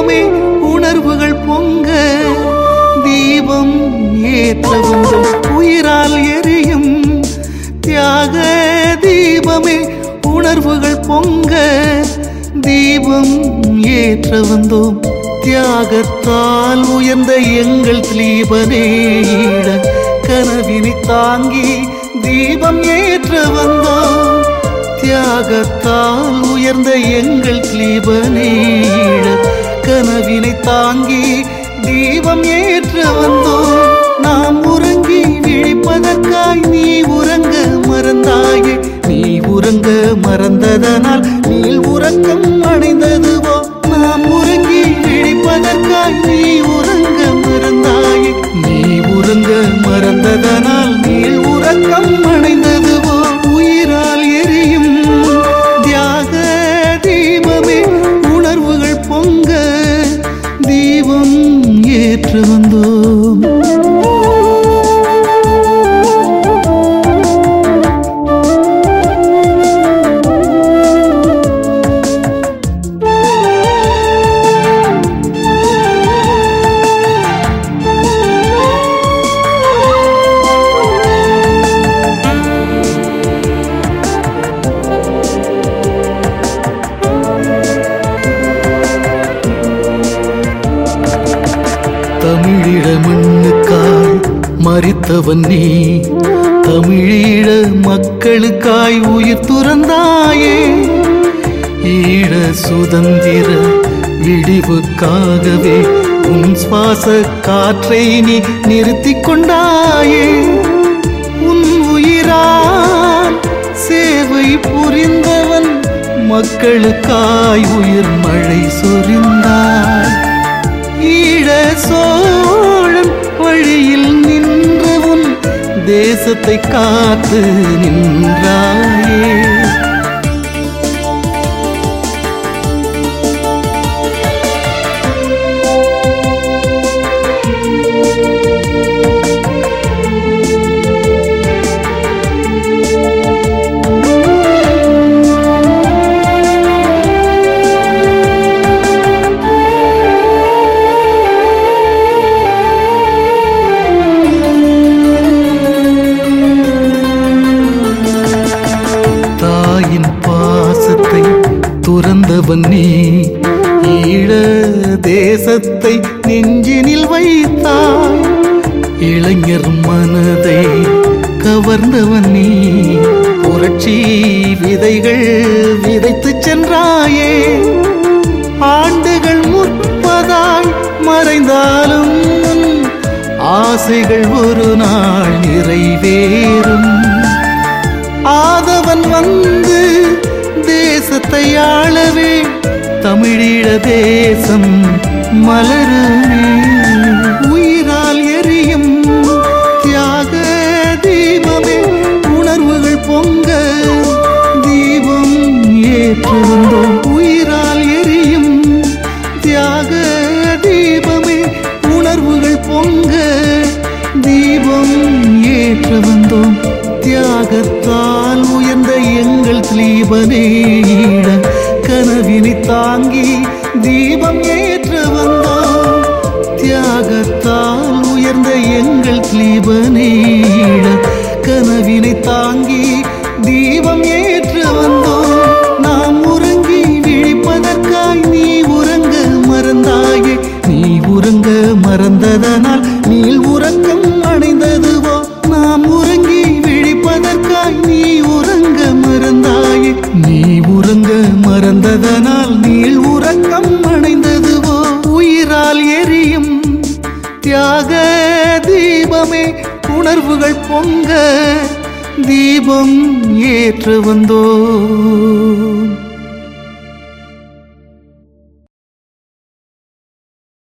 தீபமே உணர்வுகள் பொங்க தீபம் ஏற்ற வந்தோம் உயிரால் எரியும் தியாக தீபமே உணர்வுகள் பொங்க தீபம் ஏற்ற வந்தோம் தியாகத்தால் உயர்ந்த எங்கள் தீபனேட கனவினை தாங்கி தீபம் ஏற்ற வந்தோம் தியாகத்தால் உயர்ந்த எங்கள் தீபனேட கனவினை தாங்கி தீபம் ஏற்ற வந்தோம் நாம் உறங்கி விழிப்பதற்காய் நீ உறங்க மறந்தாயே நீ உறங்க மறந்ததனால் நீள் உறக்கம் அடைந்ததுவோ நாம் உறங்கி விழிப்பதற்காய் நீ உறங்க மறந்தாயே நீ உறங்க மறந்ததனால் நீள் உறக்கம் அடைந்ததுவோ உயிரால் எரியும் தியாக தீபமே உணர்வுகள் பொங்க தீபம் ஏற்று வந்தோம் தமிழிட மண்ணுக்காய் மறித்தவன் நீ தமிழீழ மக்களுக்காய் உயிர் துறந்தாயே ஈழ சுதந்திர விடிவுக்காகவே உன் சுவாச காற்றை நீ நிறுத்திக் கொண்டாயே உன் உயிரால் சேவை புரிந்தவன் மக்களுக்காய் உயிர் மழை சொரிந்தாய் ஈழ சோழன் வழியில் நின்ற உன் தேசத்தை காத்து நின்றாயே தாயின் பாசத்தை துறந்தவன் நீ ஈழ தேசத்தை நெஞ்சினில் வைத்தாய் இளைஞர் மனதை கவர்ந்தவன் நீ புரட்சி விதைகள் விதைத்துச் சென்றாயே ஆண்டுகள் முற்பதாய் மறைந்தாலும் உன் ஆசைகள் ஒரு நாள் நிறைவேறும் ஆதவன் வந்து தேசத்தை ஆளவே தமிழீழ தேசம் மலருமே உயிரால் எரியும் தியாக தீபமே உணர்வுகள் பொங்க தீபம் ஏற்று வந்தோம் உயிரால் எரியும் தியாக தீபமே உணர்வுகள் பொங்க தீபம் ஏற்ற வந்தோம் தியாகத்தால் உயர்ந்த எங்கள் தீபனேட கனவினை தாங்கி தீபம் ஏற்ற வந்தோம் தியாகத்தால் உயர்ந்த எங்கள் தீபனேட கனவினை தாங்கி தீபம் ஏற்ற வந்தோம் நாம் உறங்கி விழிப்பதற்காய் நீ உறங்க மறந்தாயே நீ உறங்க மறந்ததனால் நீள் உறக்கம் அடைந்ததுவோ நாம் உறங்கி விழிப்பதற்காய் நீ உறங்க மறந்தாயே நீ உறங்க மறந்ததனால் நீள் உறக்கம் அடைந்ததுவோ உயிரால் எரியும் தியாக தீபமே உணர்வுகள் பொங்க தீபம் ஏற்று வந்தோம்